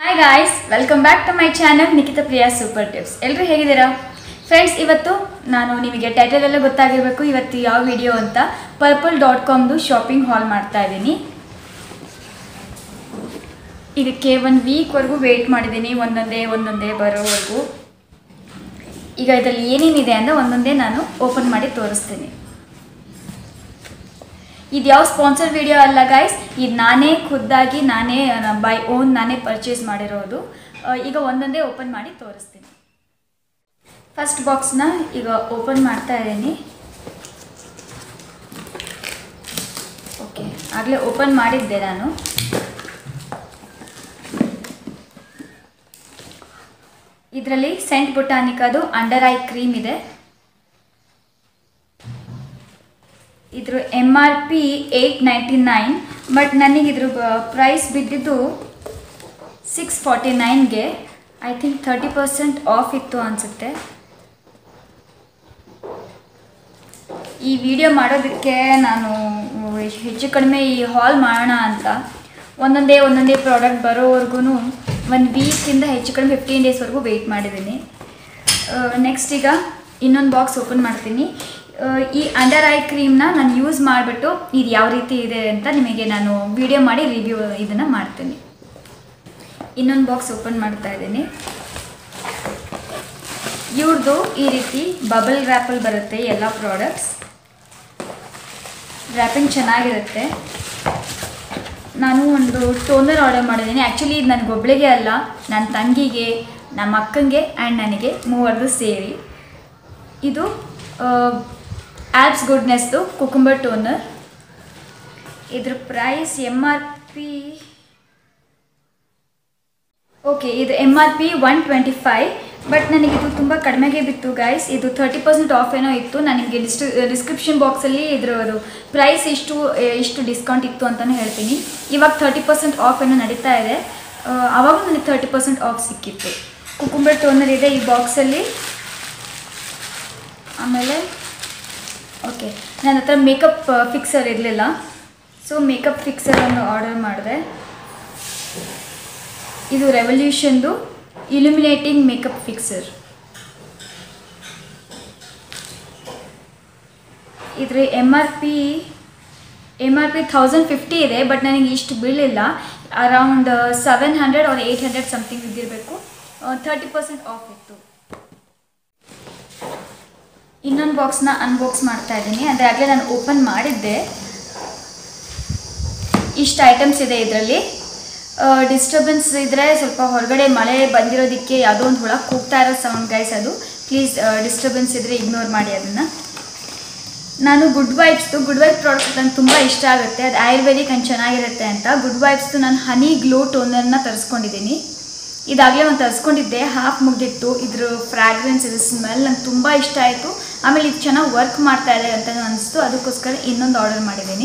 hi guys welcome back to my channel Nikhita Priya super tips ಎಲ್ಲರೂ ಹೇಗಿದ್ದೀರಾ friends ಇವತ್ತು ನಾನು ನಿಮಗೆ ಟೈಟಲಲ್ಲೇ ಗೊತ್ತಾಗಿರಬೇಕು ಇವತ್ತು ಯಾವ ವಿಡಿಯೋ ಅಂತ ಪರ್ಪಲ್ ಡಾಟ್ ಕಾಮ್ದು ಶಾಪಿಂಗ್ ಹಾಲ್ ಮಾಡ್ತಾ ಇದ್ದೀನಿ ಇದಕ್ಕೆ ಒಂದು ವೀಕ್ವರೆಗೂ ವೆಯ್ಟ್ ಮಾಡಿದ್ದೀನಿ ಒಂದೊಂದೇ ಒಂದೊಂದೇ ಬರೋವರೆಗೂ ಈಗ ಇದರಲ್ಲಿ ಏನೇನಿದೆ ಅಂತ ಒಂದೊಂದೇ ನಾನು ಓಪನ್ ಮಾಡಿ ತೋರಿಸ್ತೀನಿ ಇದು ಯಾವ ಸ್ಪಾನ್ಸರ್ ವಿಡಿಯೋ ಅಲ್ಲ ಗೈಸ್ ಇದು ನಾನೇ ಖುದ್ದಾಗಿ ನಾನೇ ಬೈ ಓನ್ ನಾನೇ ಪರ್ಚೇಸ್ ಮಾಡಿರೋದು ಆ, ಈಗ ಒಂದೊಂದೇ ಓಪನ್ ಮಾಡಿ ತೋರಿಸ್ತೀನಿ ಫಸ್ಟ್ ಬಾಕ್ಸ್ನ ಈಗ ಓಪನ್ ಮಾಡ್ತಾ ಇದ್ದೀನಿ ಓಕೆ ಆಗಲೇ ಓಪನ್ ಮಾಡಿದ್ದೆ ನಾನು ಇದರಲ್ಲಿ ಸೆಂಟ್ ಬೊಟಾನಿಕಾದು ಅಂಡರ್ ಐ ಕ್ರೀಮ್ ಇದೆ ಇದ್ರ M R P eight ninety nine but ನನಗೆ ಇದ್ರ ಪ್ರೈಸ್ ಬಿದ್ದಿದ್ದು ಸಿಕ್ಸ್ ಫಾರ್ಟಿ ನೈನ್ಗೆ I think thirty percent off ಇತ್ತು ಅನಿಸುತ್ತೆ ಈ ವಿಡಿಯೋ ಮಾಡೋದಕ್ಕೆ ನಾನು ಹೆಚ್ಚು ಕಡಿಮೆ ಈ ಹಾಲ್ ಮಾಡೋಣ ಅಂತ ಒಂದೊಂದೇ ಒಂದೊಂದೇ ಪ್ರಾಡಕ್ಟ್ ಬರೋವರೆಗೂ ಒಂದು ವೀಕಿಂದ ಹೆಚ್ಚು ಕಡಿಮೆ ಫಿಫ್ಟೀನ್ ಡೇಸ್ವರೆಗೂ ವೆಯ್ಟ್ ಮಾಡಿದ್ದೀನಿ ನೆಕ್ಸ್ಟ್ ಈಗ ಇನ್ನೊಂದು ಬಾಕ್ಸ್ ಓಪನ್ ಮಾಡ್ತೀನಿ ಆ, ಈ ಅಂಡರ್ ಐ ಕ್ರೀಮ್ನ ನಾನು ಯೂಸ್ ಮಾಡಿಬಿಟ್ಟು ಇದು ಯಾವ ರೀತಿ ಇದೆ ಅಂತ ನಿಮಗೆ ನಾನು ವಿಡಿಯೋ ಮಾಡಿ ರಿವ್ಯೂ ಇದನ್ನು ಮಾಡ್ತೀನಿ ಇನ್ನೊಂದು ಬಾಕ್ಸ್ ಓಪನ್ ಮಾಡ್ತಾ ಇದ್ದೀನಿ ಇವ್ರದ್ದು ಈ ರೀತಿ ಬಬಲ್ ರ್ಯಾಪಲ್ಲಿ ಬರುತ್ತೆ ಎಲ್ಲ ಪ್ರಾಡಕ್ಟ್ಸ್ ರ್ಯಾಪಿಂಗ್ ಚೆನ್ನಾಗಿರುತ್ತೆ ನಾನು ಒಂದು ಟೋನರ್ ಆರ್ಡರ್ ಮಾಡಿದ್ದೀನಿ ಆ್ಯಕ್ಚುಲಿ ಇದು ನನಗೊಬ್ಳಿಗೆ ಅಲ್ಲ ನನ್ನ ತಂಗಿಗೆ ನಮ್ಮ ಅಕ್ಕಂಗೆ ಆ್ಯಂಡ್ ನನಗೆ ಮೂವರದು ಸೇರಿ ಇದು ಆ್ಯಪ್ಸ್ ಗುಡ್ನೆಸ್ದು ಕುಕುಂಬರ್ ಟೋನರ್ ಇದ್ರ price M R P okay ಇದು M R P one twenty five but ನನಗಿದು ತುಂಬ ಕಡಿಮೆಗೆ ಬಿತ್ತು ಗೈಸ್ ಇದು ತರ್ಟಿ ಪರ್ಸೆಂಟ್ ಆಫ್ ಏನೋ ಇತ್ತು ನಾನು ನಿಮಗೆ ಡಿಸ್ಟ್ರಿ ಡಿಸ್ಕ್ರಿಪ್ಷನ್ ಬಾಕ್ಸಲ್ಲಿ ಇದ್ರದ್ದು ಪ್ರೈಸ್ ಇಷ್ಟು ಎ, ಇಷ್ಟು ಡಿಸ್ಕೌಂಟ್ ಇತ್ತು ಅಂತಲೇ ಹೇಳ್ತೀನಿ ಇವಾಗ ತರ್ಟಿ ಪರ್ಸೆಂಟ್ ಆಫ್ ಏನೋ ನಡೀತಾ ಇದೆ ಆ, ಆವಾಗ ನನಗೆ ತರ್ಟಿ ಪರ್ಸೆಂಟ್ ಆಫ್ ಸಿಕ್ಕಿತ್ತು ಕುಕುಂಬರ್ ಟೋನರ್ ಇದೆ ಈ ಬಾಕ್ಸಲ್ಲಿ ಆಮೇಲೆ ಓಕೆ ನನ್ನ ಹತ್ರ ಮೇಕಪ್ ಫಿಕ್ಸರ್ ಇರಲಿಲ್ಲ ಸೊ ಮೇಕಪ್ ಫಿಕ್ಸರನ್ನು ಆರ್ಡರ್ ಮಾಡಿದೆ ಇದು ರೆವಲ್ಯೂಷನ್ದು ಇಲ್ಯುಮಿನೇಟಿಂಗ್ ಮೇಕಪ್ ಫಿಕ್ಸರ್ ಇದ್ರ M R P M R P thousand fifty ಇದೆ ಬಟ್ ನನಗೆ ಇಷ್ಟು ಬೀಳಿಲ್ಲ around seven hundred or eight hundred something ಇದ್ದಿರಬೇಕು ತರ್ಟಿ ಪರ್ಸೆಂಟ್ ಆಫ್ ಇತ್ತು ಇನ್ನೊಂದು ಬಾಕ್ಸ್ನ ಅನ್ಬಾಕ್ಸ್ ಮಾಡ್ತಾ ಇದ್ದೀನಿ ಅಂದರೆ ಆಗಲೇ ನಾನು ಓಪನ್ ಮಾಡಿದ್ದೆ ಇಷ್ಟು ಐಟಮ್ಸ್ ಇದೆ ಇದರಲ್ಲಿ ಡಿಸ್ಟರ್ಬೆನ್ಸ್ ಇದ್ದರೆ ಸ್ವಲ್ಪ ಹೊರಗಡೆ ಮಳೆ ಬಂದಿರೋದಕ್ಕೆ ಯಾವುದೋ ಒಂದು ಹುಳ ಕೂಗ್ತಾ ಇರೋ ಸೌಂಡ್ ಗೈಸ್ ಅದು ಪ್ಲೀಸ್ ಡಿಸ್ಟರ್ಬೆನ್ಸ್ ಇದ್ದರೆ ಇಗ್ನೋರ್ ಮಾಡಿ ಅದನ್ನು ನಾನು ಗುಡ್ ವೈಬ್ಸ್ದು ಗುಡ್ ವೈಬ್ಸ್ ಪ್ರಾಡಕ್ಟ್ ನನಗೆ ತುಂಬ ಇಷ್ಟ ಆಗುತ್ತೆ ಅದು ಆಯುರ್ವೇದಿಕ್ ಅಂಡ್ ಚೆನ್ನಾಗಿರುತ್ತೆ ಅಂತ ಗುಡ್ ವೈಬ್ಸ್ದು ನಾನು ಹನಿ ಗ್ಲೋ ಟೋನರ್ನ ತರಿಸ್ಕೊಂಡಿದ್ದೀನಿ ಇದಾಗಲೇ ಒಂದು ತರಿಸ್ಕೊಂಡಿದ್ದೆ ಹಾಫ್ ಮುಗ್ದಿತ್ತು ಇದ್ರ ಫ್ರಾಗ್ರೆನ್ಸ್ ಇದ್ರ ಸ್ಮೆಲ್ ನಂಗೆ ತುಂಬ ಇಷ್ಟ ಆಯಿತು ಆಮೇಲೆ ಇದು ಚೆನ್ನಾಗಿ ವರ್ಕ್ ಮಾಡ್ತಾ ಇದೆ ಅಂತ ಅನಿಸ್ತು ಅದಕ್ಕೋಸ್ಕರ ಇನ್ನೊಂದು ಆರ್ಡರ್ ಮಾಡಿದ್ದೀನಿ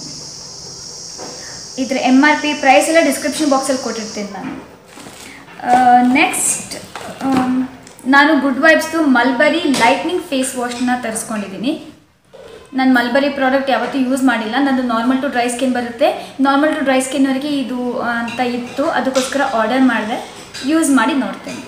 ಇದ್ರ ಎಮ್ ಆರ್ ಪಿ ಪ್ರೈಸ್ ಎಲ್ಲ ಡಿಸ್ಕ್ರಿಪ್ಷನ್ ಬಾಕ್ಸಲ್ಲಿ ಕೊಟ್ಟಿರ್ತೀನಿ ನಾನು ನೆಕ್ಸ್ಟ್ ನಾನು ಗುಡ್ ವೈಬ್ಸ್ದು ಮಲ್ಬರಿ ಲೈಟ್ನಿಂಗ್ ಫೇಸ್ ವಾಶ್ನ ತರಿಸ್ಕೊಂಡಿದ್ದೀನಿ ನಾನು ಮಲ್ಬರಿ ಪ್ರಾಡಕ್ಟ್ ಯಾವತ್ತೂ ಯೂಸ್ ಮಾಡಿಲ್ಲ ನಂದು ನಾರ್ಮಲ್ ಟು ಡ್ರೈ ಸ್ಕಿನ್ ಬರುತ್ತೆ ನಾರ್ಮಲ್ ಟು ಡ್ರೈ ಸ್ಕಿನ್ನವರಿಗೆ ಇದು ಆ, ಅಂತ ಇತ್ತು ಅದಕ್ಕೋಸ್ಕರ ಆರ್ಡರ್ ಮಾಡಿದೆ ಯೂಸ್ ಮಾಡಿ ನೋಡ್ತೇನೆ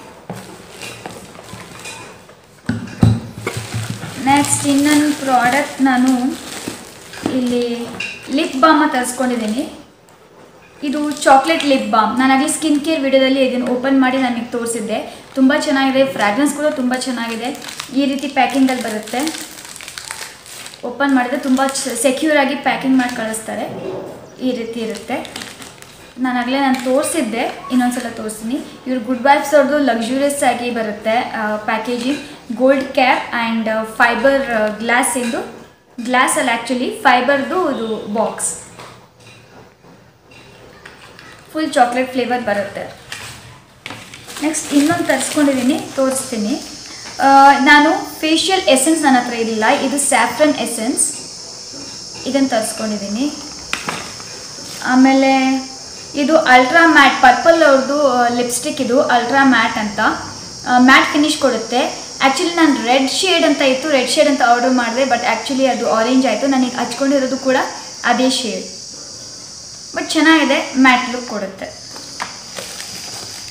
ನೆಕ್ಸ್ಟ್ ಇನ್ನೊಂದು ಪ್ರಾಡಕ್ಟ್ ನಾನು ಇಲ್ಲಿ ಲಿಪ್ ಬಾಮ ತರಿಸ್ಕೊಂಡಿದ್ದೀನಿ ಇದು ಚಾಕ್ಲೇಟ್ ಲಿಪ್ ಬಾಮ್ ನಾನಾಗಲೇ ಸ್ಕಿನ್ ಕೇರ್ ವಿಡಿಯೋದಲ್ಲಿ ಇದನ್ನು ಓಪನ್ ಮಾಡಿ ನನಗೆ ತೋರಿಸಿದ್ದೆ ತುಂಬ ಚೆನ್ನಾಗಿದೆ ಫ್ರಾಗ್ರೆನ್ಸ್ ಕೂಡ ತುಂಬ ಚೆನ್ನಾಗಿದೆ ಈ ರೀತಿ ಪ್ಯಾಕಿಂಗಲ್ಲಿ ಬರುತ್ತೆ ಓಪನ್ ಮಾಡಿದ್ರೆ ತುಂಬ ಸೆಕ್ಯೂರ್ ಆಗಿ ಪ್ಯಾಕಿಂಗ್ ಮಾಡಿ ಕಳಿಸ್ತಾರೆ ಈ ರೀತಿ ಇರುತ್ತೆ ನಾನಾಗಲೇ ನಾನು ತೋರಿಸಿದ್ದೆ ಇನ್ನೊಂದ್ಸಲ ತೋರಿಸ್ತೀನಿ ಇವ್ರು ಗುಡ್ ವೈಬ್ಸ್ ಅವ್ರದ್ದು ಲಕ್ಸುರಿಯಸ್ ಆಗಿ ಬರುತ್ತೆ packaging gold cap and fiber glass ಇಂದು ಗ್ಲಾಸಲ್ಲಿ ಆ್ಯಕ್ಚುಲಿ ಫೈಬರ್ದು ಇದು ಬಾಕ್ಸ್ ಫುಲ್ ಚಾಕ್ಲೇಟ್ ಫ್ಲೇವರ್ ಬರುತ್ತೆ ನೆಕ್ಸ್ಟ್ ಇನ್ನೊಂದು ತರಿಸ್ಕೊಂಡಿದ್ದೀನಿ ತೋರಿಸ್ತೀನಿ ಆ, ನಾನು ಫೇಶಿಯಲ್ ಎಸೆನ್ಸ್ ನನ್ನ ಹತ್ರ ಇರಲಿಲ್ಲ ಇದು ಸ್ಯಾಫ್ರನ್ ಎಸೆನ್ಸ್ ಇದನ್ನು ತರಿಸ್ಕೊಂಡಿದ್ದೀನಿ ಆಮೇಲೆ ಇದು ಅಲ್ಟ್ರಾ ಮ್ಯಾಟ್ ಪರ್ಪಲ್ ಅವ್ರದ್ದು ಲಿಪ್ಸ್ಟಿಕ್ ಇದು ಅಲ್ಟ್ರಾ ಮ್ಯಾಟ್ ಅಂತ ಮ್ಯಾಟ್ ಫಿನಿಶ್ ಕೊಡುತ್ತೆ ಆ್ಯಕ್ಚುಲಿ ನಾನು ರೆಡ್ ಶೇಡ್ ಅಂತ ಇತ್ತು ರೆಡ್ ಶೇಡ್ ಅಂತ ಆರ್ಡರ್ ಮಾಡಿದೆ ಬಟ್ ಆ್ಯಕ್ಚುಲಿ ಅದು ಆರೆಂಜ್ ಆಯಿತು ನನಗೆ ಹಚ್ಕೊಂಡಿರೋದು ಕೂಡ ಅದೇ ಶೇಡ್ ಬಟ್ ಚೆನ್ನಾಗಿದೆ ಮ್ಯಾಟ್ ಲುಕ್ ಕೊಡುತ್ತೆ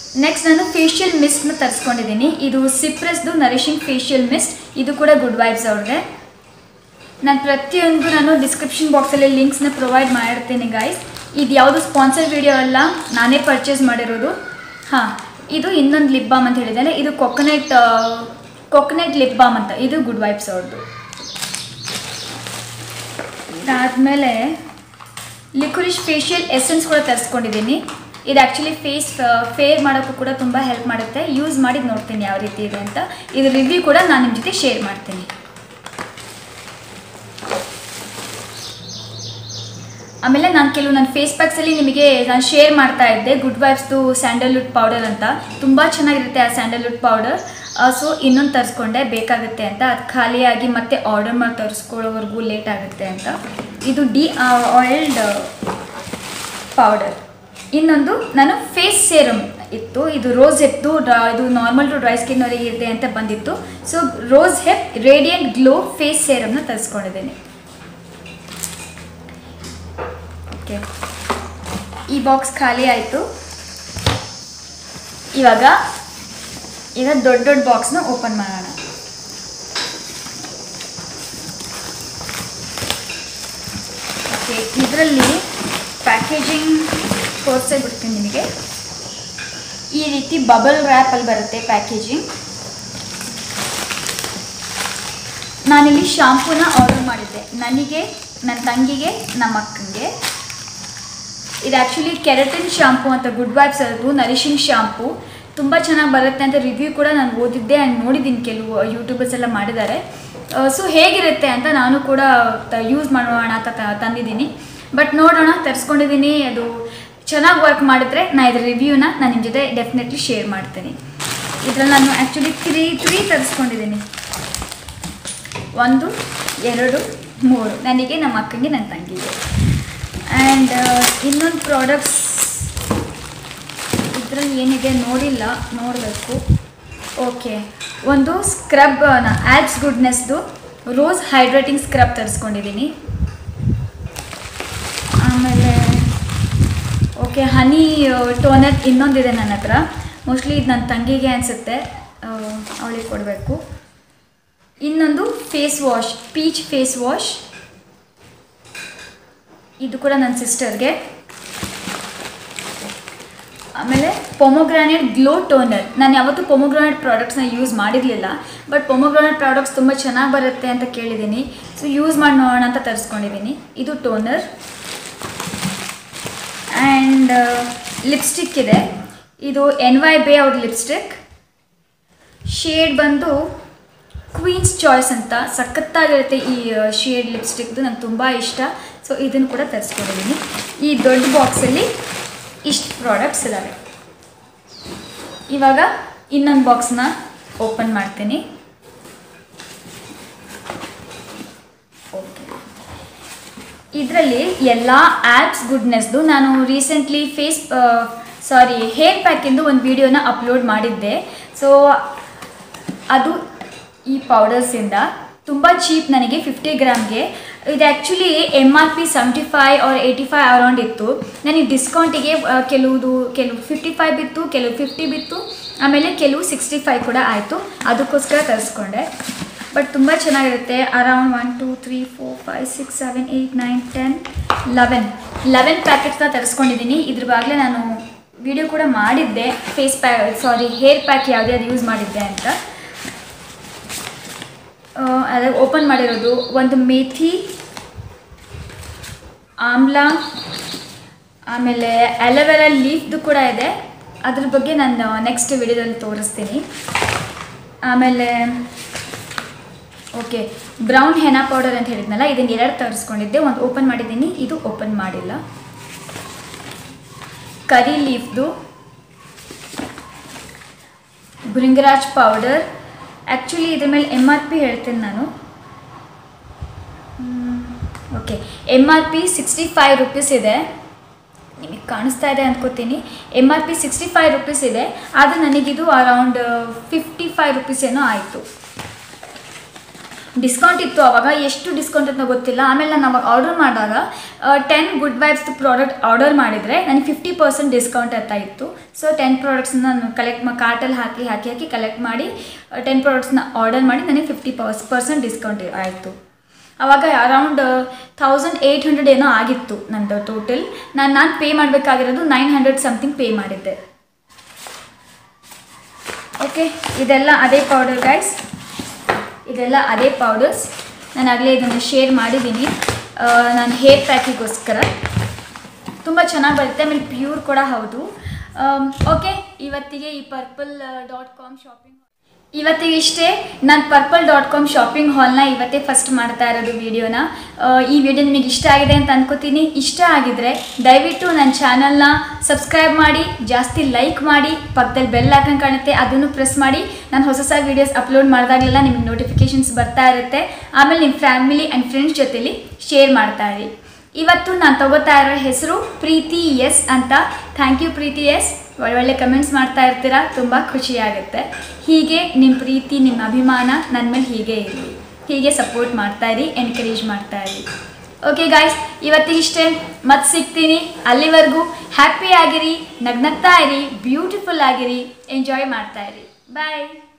ನೆಕ್ಸ್ಟ್ ನಾನು ಫೇಶಿಯಲ್ ಮಿಸ್ಟ್ನ ತರಿಸ್ಕೊಂಡಿದ್ದೀನಿ ಇದು ಸಿಪ್ರಸ್ದು ನರಿಶಿಂಗ್ ಫೇಶಿಯಲ್ ಮಿಸ್ಟ್ ಇದು ಕೂಡ ಗುಡ್ ವೈಬ್ಸ್ ಅವ್ರದ್ದೆ ನಾನು ಪ್ರತಿಯೊಂದು ನಾನು ಡಿಸ್ಕ್ರಿಪ್ಷನ್ ಬಾಕ್ಸಲ್ಲಿ ಲಿಂಕ್ಸ್ನ ಪ್ರೊವೈಡ್ ಮಾಡಿರ್ತೀನಿ ಗೈಸ್ ಇದು ಯಾವುದು ಸ್ಪಾನ್ಸರ್ ವಿಡಿಯೋ ಅಲ್ಲ ನಾನೇ ಪರ್ಚೇಸ್ ಮಾಡಿರೋದು ಹಾಂ ಇದು ಇನ್ನೊಂದು ಲಿಪ್ ಬಾಮ್ ಅಂತ ಹೇಳಿದ್ದಾರೆ ಇದು ಕೊಕೊನೆಟ್ ಕೊಕೊನೆಟ್ ಲಿಪ್ ಬಾಮ್ ಅಂತ ಇದು ಗುಡ್ ವೈಬ್ಸ್ ಅವ್ರದ್ದು ಇದಾದಮೇಲೆ ಲಿಕ್ವಿರಿಶ್ ಫೇಶಿಯಲ್ ಎಸೆನ್ಸ್ ಕೂಡ ತರಿಸ್ಕೊಂಡಿದ್ದೀನಿ ಇದು ಆ್ಯಕ್ಚುಲಿ ಫೇಸ್ ಫೇರ್ ಮಾಡೋಕ್ಕೂ ಕೂಡ ತುಂಬ ಹೆಲ್ಪ್ ಮಾಡುತ್ತೆ ಯೂಸ್ ಮಾಡಿ ನೋಡ್ತೀನಿ ಯಾವ ರೀತಿ ಇದೆ ಅಂತ ಇದು ರಿವ್ಯೂ ಕೂಡ ನಾನು ನಿಮ್ಮ ಜೊತೆ ಶೇರ್ ಮಾಡ್ತೀನಿ ಆಮೇಲೆ ನಾನು ಕೆಲವು ನನ್ನ ಫೇಸ್ ಪ್ಯಾಕ್ಸಲ್ಲಿ ನಿಮಗೆ ನಾನು ಶೇರ್ ಮಾಡ್ತಾ ಇದ್ದೆ ಗುಡ್ ವೈಬ್ಸ್ದು ಸ್ಯಾಂಡಲ್ವುಡ್ ಪೌಡರ್ ಅಂತ ತುಂಬ ಚೆನ್ನಾಗಿರುತ್ತೆ ಆ ಸ್ಯಾಂಡಲ್ವುಡ್ ಪೌಡರ್ ಸೊ ಇನ್ನೊಂದು ತರಿಸ್ಕೊಂಡೆ ಬೇಕಾಗುತ್ತೆ ಅಂತ ಅದು ಖಾಲಿಯಾಗಿ ಮತ್ತೆ ಆರ್ಡರ್ ಮಾಡಿ ತರಿಸ್ಕೊಳ್ಳೋವರೆಗೂ ಲೇಟ್ ಆಗುತ್ತೆ ಅಂತ ಇದು ಡಿ ಆಯಿಲ್ಡ್ ಪೌಡರ್ ಇನ್ನೊಂದು ನಾನು ಫೇಸ್ ಸೇರಮ್ ಇತ್ತು ಇದು ರೋಸ್ ಹೆಪ್ದು ಇದು ನಾರ್ಮಲ್ ಟು ಡ್ರೈ ಸ್ಕಿನ್ ಅವರಿಗೆ ಇದೆ ಅಂತ ಬಂದಿತ್ತು so rose hip radiant glow face ಸೇರಮ್ನ ತರಿಸ್ಕೊಂಡಿದ್ದೀನಿ ಓಕೆ ಈ ಬಾಕ್ಸ್ ಖಾಲಿ ಆಯಿತು ಇವಾಗ ಈಗ ದೊಡ್ಡ ದೊಡ್ಡ ಬಾಕ್ಸ್ನ ಓಪನ್ ಮಾಡೋಣ ಓಕೆ ಇದರಲ್ಲಿ ಪ್ಯಾಕೇಜಿಂಗ್ ತೋರಿಸೇ ಬಿಡ್ತೀನಿ ನಿಮಗೆ ಈ ರೀತಿ ಬಬಲ್ ರ್ಯಾಪಲ್ಲಿ ಬರುತ್ತೆ ಪ್ಯಾಕೇಜಿಂಗ್ ನಾನಿಲ್ಲಿ ಶಾಂಪೂನ ಆರ್ಡರ್ ಮಾಡಿದ್ದೆ ನನಗೆ ನನ್ನ ತಂಗಿಗೆ ನಮ್ಮ ಅಕ್ಕಂಗೆ ಇದು ಆ್ಯಕ್ಚುಲಿ ಕೆರಟಿನ್ ಶಾಂಪೂ ಅಂತ ಗುಡ್ ವೈಬ್ಸ್ ಅದು ನರಿಶಿಂಗ್ ಶಾಂಪೂ ತುಂಬ ಚೆನ್ನಾಗಿ ಬರುತ್ತೆ ಅಂತ ರಿವ್ಯೂ ಕೂಡ ನಾನು ಓದಿದ್ದೆ ಆ್ಯಂಡ್ ನೋಡಿದ್ದೀನಿ ಕೆಲವು ಯೂಟ್ಯೂಬರ್ಸ್ ಎಲ್ಲ ಮಾಡಿದ್ದಾರೆ ಸೊ ಹೇಗಿರುತ್ತೆ ಅಂತ ನಾನು ಕೂಡ ಯೂಸ್ ಮಾಡೋಣ ಅಂತ ತ- ತಂದಿದ್ದೀನಿ ಬಟ್ ನೋಡೋಣ ತರಿಸ್ಕೊಂಡಿದ್ದೀನಿ ಅದು ಚೆನ್ನಾಗಿ ವರ್ಕ್ ಮಾಡಿದ್ರೆ ನಾನು ಇದ್ರ ರಿವ್ಯೂನ ನಾನು ನಿಮ್ಮ ಜೊತೆ ಡೆಫಿನೆಟ್ಲಿ ಶೇರ್ ಮಾಡ್ತೀನಿ ಇದರಲ್ಲಿ ನಾನು ಆ್ಯಕ್ಚುಲಿ ತ್ರೀ ತ್ರೀ ತರಿಸ್ಕೊಂಡಿದ್ದೀನಿ ಒಂದು ಎರಡು ಮೂರು ನನಗೆ ನಮ್ಮ ಅಕ್ಕಂಗೆ ನನ್ನ ತಂಗಿಗೆ ಆ್ಯಂಡ್ ಇನ್ನೊಂದು ಪ್ರಾಡಕ್ಟ್ಸ್ ಇದರಲ್ಲಿ ಏನಿದೆ ನೋಡಿಲ್ಲ ನೋಡಬೇಕು ಓಕೆ ಒಂದು ಸ್ಕ್ರಬ್ ಆ್ಯಬ್ಸ್ ಗುಡ್ನೆಸ್ದು ರೋಸ್ ಹೈಡ್ರೇಟಿಂಗ್ ಸ್ಕ್ರಬ್ ತರಿಸ್ಕೊಂಡಿದ್ದೀನಿ ಆಮೇಲೆ ಓಕೆ ಹನಿ ಟೋನರ್ ಇನ್ನೊಂದಿದೆ ನನ್ನ ಹತ್ರ ಮೋಸ್ಟ್ಲಿ ಇದು ನನ್ನ ತಂಗಿಗೆ ಅನಿಸುತ್ತೆ ಅವಳಿಗೆ ಕೊಡಬೇಕು ಇನ್ನೊಂದು face wash peach face wash ಇದು ಕೂಡ ನನ್ನ ಸಿಸ್ಟರ್ಗೆ ಆಮೇಲೆ ಪೊಮೊಗ್ರಾನೇಟ್ ಗ್ಲೋ ಟೋನರ್ ನಾನು ಯಾವತ್ತೂ ಪೊಮೊಗ್ರಾನೇಟ್ ಪ್ರಾಡಕ್ಟ್ಸ್ನ ಯೂಸ್ ಮಾಡಿರಲಿಲ್ಲ ಬಟ್ ಪೊಮೊಗ್ರಾನೇಟ್ ಪ್ರಾಡಕ್ಟ್ಸ್ ತುಂಬ ಚೆನ್ನಾಗಿ ಬರುತ್ತೆ ಅಂತ ಕೇಳಿದ್ದೀನಿ ಸೊ ಯೂಸ್ ಮಾಡಿ ನೋಡೋಣ ಅಂತ ತರಿಸ್ಕೊಂಡಿದ್ದೀನಿ ಇದು ಟೋನರ್ ಆ್ಯಂಡ್ ಲಿಪ್ಸ್ಟಿಕ್ ಇದೆ ಇದು ಎನ್ ವೈ ಬೇ ಅವ್ರ ಲಿಪ್ಸ್ಟಿಕ್ ಶೇಡ್ ಬಂದು ಕ್ವೀನ್ಸ್ ಚಾಯ್ಸ್ ಅಂತ ಸಖತ್ತಾಗಿರುತ್ತೆ ಈ ಶೇಡ್ ಲಿಪ್ಸ್ಟಿಕ್ದು ನಂಗೆ ತುಂಬ ಇಷ್ಟ ಸೊ ಇದನ್ನು ಕೂಡ ತರಿಸ್ಕೊಂಡಿದ್ದೀನಿ ಈ ದೊಡ್ಡ ಬಾಕ್ಸಲ್ಲಿ ಇಷ್ಟು ಪ್ರಾಡಕ್ಟ್ಸ್ ಇದ್ದಾವೆ ಇವಾಗ ಇನ್ನೊಂದು ಬಾಕ್ಸ್ನ ಓಪನ್ ಮಾಡ್ತೀನಿ ಓಕೆ ಇದರಲ್ಲಿ ಎಲ್ಲ ಆ್ಯಪ್ಸ್ ಗುಡ್ನೆಸ್ದು ನಾನು ರೀಸೆಂಟ್ಲಿ ಫೇಸ್ ಸಾರಿ ಹೇರ್ ಪ್ಯಾಕಿಂದು ಒಂದು ವಿಡಿಯೋನ ಅಪ್ಲೋಡ್ ಮಾಡಿದ್ದೆ ಸೊ ಅದು ಈ ಪೌಡರ್ಸಿಂದ ತುಂಬ ಚೀಪ್ ನನಗೆ ಫಿಫ್ಟಿ ಗ್ರಾಮ್ಗೆ ಇದು actually M R P seventy five or eighty five around ಇತ್ತು ನನಗೆ ಡಿಸ್ಕೌಂಟಿಗೆ ಕೆಲವುದು ಕೆಲವು ಫಿಫ್ಟಿ ಫೈವ್ ಬಿತ್ತು ಕೆಲವು ಫಿಫ್ಟಿ ಬಿತ್ತು ಆಮೇಲೆ ಕೆಲವು ಸಿಕ್ಸ್ಟಿ ಫೈವ್ ಕೂಡ ಆಯಿತು ಅದಕ್ಕೋಸ್ಕರ ತರಿಸ್ಕೊಂಡೆ ಬಟ್ ತುಂಬ ಚೆನ್ನಾಗಿರುತ್ತೆ around one two three four five six seven eight nine ten eleven eleven ಪ್ಯಾಕೆಟ್ಸ್ನ ತರಿಸ್ಕೊಂಡಿದ್ದೀನಿ ಇದ್ರ ಬಾಗಲೇ ನಾನು ವಿಡಿಯೋ ಕೂಡ ಮಾಡಿದ್ದೆ face pack sorry hair pack ಯಾವುದ್ಯಾವ್ದು ಯೂಸ್ ಮಾಡಿದ್ದೆ ಅಂತ ಅದೇ ಓಪನ್ ಮಾಡಿರೋದು ಒಂದು ಮೇಥಿ ಆಮ್ಲ ಆಮೇಲೆ ಅಲೋವೆರಾ ಲೀಫ್ದು ಕೂಡ ಇದೆ ಅದ್ರ ಬಗ್ಗೆ ನಾನು ನೆಕ್ಸ್ಟ್ ವಿಡಿಯೋದಲ್ಲಿ ತೋರಿಸ್ತೀನಿ ಆಮೇಲೆ ಓಕೆ ಬ್ರೌನ್ ಹೆನಾ ಪೌಡರ್ ಅಂತ ಹೇಳಿದ್ನಲ್ಲ ಇದನ್ನು ಎರಡು ತರಿಸ್ಕೊಂಡಿದ್ದೆ ಒಂದು ಓಪನ್ ಮಾಡಿದ್ದೀನಿ ಇದು ಓಪನ್ ಮಾಡಿಲ್ಲ ಕರಿ ಲೀಫ್ದು ಭೃಂಗರಾಜ್ ಪೌಡರ್ ಆ್ಯಕ್ಚುಲಿ ಇದ್ರ ಮೇಲೆ ಎಮ್ ಆರ್ ಪಿ ಹೇಳ್ತೀನಿ ನಾನು okay M R P sixty five rupees ಇದೆ ನಿಮಗೆ ಕಾಣಿಸ್ತಾ ಇದೆ ಅಂದ್ಕೋತೀನಿ M R P sixty five rupees ಇದೆ ಆದರೆ ನನಗಿದು ಅರೌಂಡ್ ಫಿಫ್ಟಿ ಫೈವ್ ರುಪೀಸ್ ಏನೋ ಆಯಿತು ಡಿಸ್ಕೌಂಟ್ ಇತ್ತು ಅವಾಗ ಎಷ್ಟು ಡಿಸ್ಕೌಂಟ್ ಅಂತ ಗೊತ್ತಿಲ್ಲ ಆಮೇಲೆ ನಾನು ಅವಾಗ ಆರ್ಡರ್ ಮಾಡಿದಾಗ ten good vibes product order ಮಾಡಿದರೆ ನನಗೆ ಫಿಫ್ಟಿ ಪರ್ಸೆಂಟ್ ಡಿಸ್ಕೌಂಟ್ ಅಂತ ಇತ್ತು ಸೊ ಟೆನ್ ಪ್ರಾಡಕ್ಟ್ಸ್ನ ನಾನು ಕಲೆಕ್ಟ್ ಮಾ ಕಾರ್ಟಲ್ಲಿ ಹಾಕಿ ಹಾಕಿ ಹಾಕಿ ಕಲೆಕ್ಟ್ ಮಾಡಿ ಟೆನ್ ಪ್ರಾಡಕ್ಟ್ಸ್ನ ಆರ್ಡರ್ ಮಾಡಿ ನನಗೆ ಫಿಫ್ಟಿ ಪರ್ಸ್ ಪರ್ಸೆಂಟ್ ಡಿಸ್ಕೌಂಟ್ ಆಯಿತು ಆವಾಗ ಅರೌಂಡ್ ತೌಸಂಡ್ ಏಯ್ಟ್ ಹಂಡ್ರೆಡ್ ಏನೋ ಆಗಿತ್ತು ನಂದು ಟೋಟಲ್ ನಾನು ನಾನು ಪೇ ಮಾಡಬೇಕಾಗಿರೋದು ನೈನ್ ಹಂಡ್ರೆಡ್ ಸಮಥಿಂಗ್ ಪೇ ಮಾಡಿದ್ದೆ ಓಕೆ ಇದೆಲ್ಲ ಅದೇ ಪೌಡರ್ ಗೈಸ್ ಇದೆಲ್ಲ ಅದೇ ಪೌಡರ್ಸ್ ನಾನು ಆಗಲೇ ಇದನ್ನು ಶೇರ್ ಮಾಡಿದ್ದೀನಿ ನಾನು ಹೇರ್ ಪ್ಯಾಕಿಗೋಸ್ಕರ ತುಂಬ ಚೆನ್ನಾಗಿ ಬರುತ್ತೆ ಆಮೇಲೆ ಪ್ಯೂರ್ ಕೂಡ ಹೌದು ಓಕೆ ಇವತ್ತಿಗೆ ಈ ಪರ್ಪಲ್ ಡಾಟ್ ಕಾಮ್ ಶಾಪಿಂಗ್ ಇವತ್ತಿಗೆ ಇಷ್ಟೇ ನಾನು ಪರ್ಪಲ್ ಡಾಟ್ ಕಾಮ್ ಶಾಪಿಂಗ್ ಹಾಲ್ನ ಇವತ್ತೇ ಫಸ್ಟ್ ಮಾಡ್ತಾ ಇರೋದು ವಿಡಿಯೋನ ಈ ವಿಡಿಯೋ ನಿಮಗೆ ಇಷ್ಟ ಆಗಿದೆ ಅಂತ ಅನ್ಕೋತೀನಿ ಇಷ್ಟ ಆಗಿದ್ರೆ ದಯವಿಟ್ಟು ನನ್ನ ಚಾನಲ್ನ ಸಬ್ಸ್ಕ್ರೈಬ್ ಮಾಡಿ ಜಾಸ್ತಿ ಲೈಕ್ ಮಾಡಿ ಪಕ್ಕದಲ್ಲಿ ಬೆಲ್ ಹಾಕಂಗೆ ಕಾಣುತ್ತೆ ಅದನ್ನು ಪ್ರೆಸ್ ಮಾಡಿ ನಾನು ಹೊಸ ಹೊಸ ವೀಡಿಯೋಸ್ ಅಪ್ಲೋಡ್ ಮಾಡಿದಾಗಲೆಲ್ಲ ನಿಮಗೆ ನೋಟಿಫಿಕೇಷನ್ಸ್ ಬರ್ತಾ ಇರುತ್ತೆ ಆಮೇಲೆ ನಿಮ್ಮ ಫ್ಯಾಮಿಲಿ ಆ್ಯಂಡ್ ಫ್ರೆಂಡ್ಸ್ ಜೊತೆಲಿ ಶೇರ್ ಮಾಡ್ತಾ ಇರಿ ಇವತ್ತು ನಾನು ತಗೋತಾ ಇರೋ ಹೆಸರು ಪ್ರೀತಿ ಎಸ್ ಅಂತ ಥ್ಯಾಂಕ್ ಯು ಪ್ರೀತಿ ಎಸ್ ಒಳ್ಳೊಳ್ಳೆ ಕಮೆಂಟ್ಸ್ ಮಾಡ್ತಾ ಇರ್ತೀರಾ ತುಂಬ ಖುಷಿಯಾಗುತ್ತೆ ಹೀಗೆ ನಿಮ್ಮ ಪ್ರೀತಿ ನಿಮ್ಮ ಅಭಿಮಾನ ನನ್ನ ಮೇಲೆ ಹೀಗೆ ಇರಲಿ ಹೀಗೆ ಸಪೋರ್ಟ್ ಮಾಡ್ತಾ ಇರಿ ಎನ್ಕರೇಜ್ ಮಾಡ್ತಾ ಇರಿ ಓಕೆ ಗಾಯ್ಸ್ ಇವತ್ತಿಗಿಷ್ಟೇ ಮತ್ತೆ ಸಿಗ್ತೀನಿ ಅಲ್ಲಿವರೆಗೂ ಹ್ಯಾಪಿ ಆಗಿರಿ ನಗ್ನಗ್ತಾ ಇರಿ ಬ್ಯೂಟಿಫುಲ್ ಆಗಿರಿ ಎಂಜಾಯ್ ಮಾಡ್ತಾ ಇರಿ ಬಾಯ್